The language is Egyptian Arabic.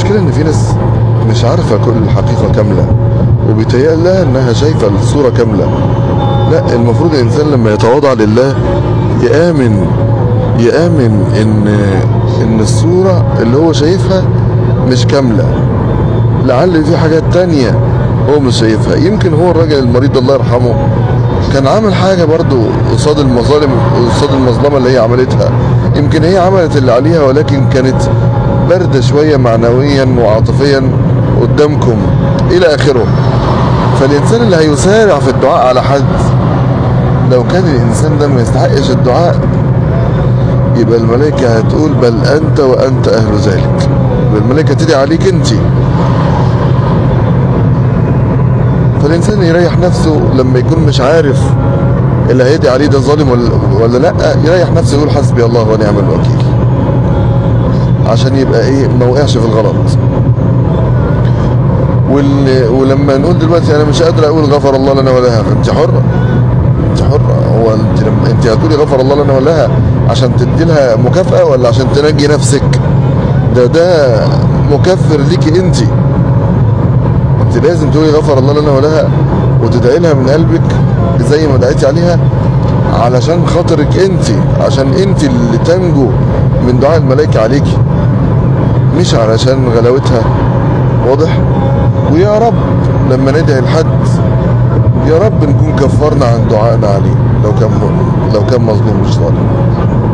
المشكلة ان في ناس مش عارفة كل الحقيقة كاملة وبيتهيأ لها انها شايفة الصورة كاملة لا المفروض الانسان لما يتواضع لله يآمن يآمن ان ان الصورة اللي هو شايفها مش كاملة لعل في حاجات تانية هو مش شايفها يمكن هو الراجل المريض الله يرحمه كان عامل حاجة برضو قصاد المظالم قصاد المظلمة اللي هي عملتها يمكن هي عملت اللي عليها ولكن كانت باردة شوية معنويا وعاطفيا قدامكم إلى آخره فالإنسان اللي هيسارع في الدعاء على حد لو كان الإنسان ده ما يستحقش الدعاء يبقى الملائكة هتقول بل أنت وأنت أهل ذلك يبقى الملائكة تدعي عليك أنت فالإنسان يريح نفسه لما يكون مش عارف اللي هيدعي عليه ده ظالم ولا, ولا لا يريح نفسه يقول حسبي الله ونعم الوكيل عشان يبقى ايه ما وقعش في الغلط وال... ولما نقول دلوقتي انا مش قادر اقول غفر الله لنا ولها فانت حره انت حره هو انت لما انت هتقولي غفر الله لنا ولها عشان تدي لها مكافاه ولا عشان تنجي نفسك ده ده مكفر ليكي انت انت لازم تقولي غفر الله لنا ولها وتدعي لها من قلبك زي ما دعيتي عليها علشان خاطرك انت عشان انت اللي تنجو من دعاء الملائكة عليكي مش علشان غلاوتها واضح ويا رب لما ندعي لحد يا رب نكون كفرنا عن دعائنا عليه لو كان لو كان مظلوم مش ظالم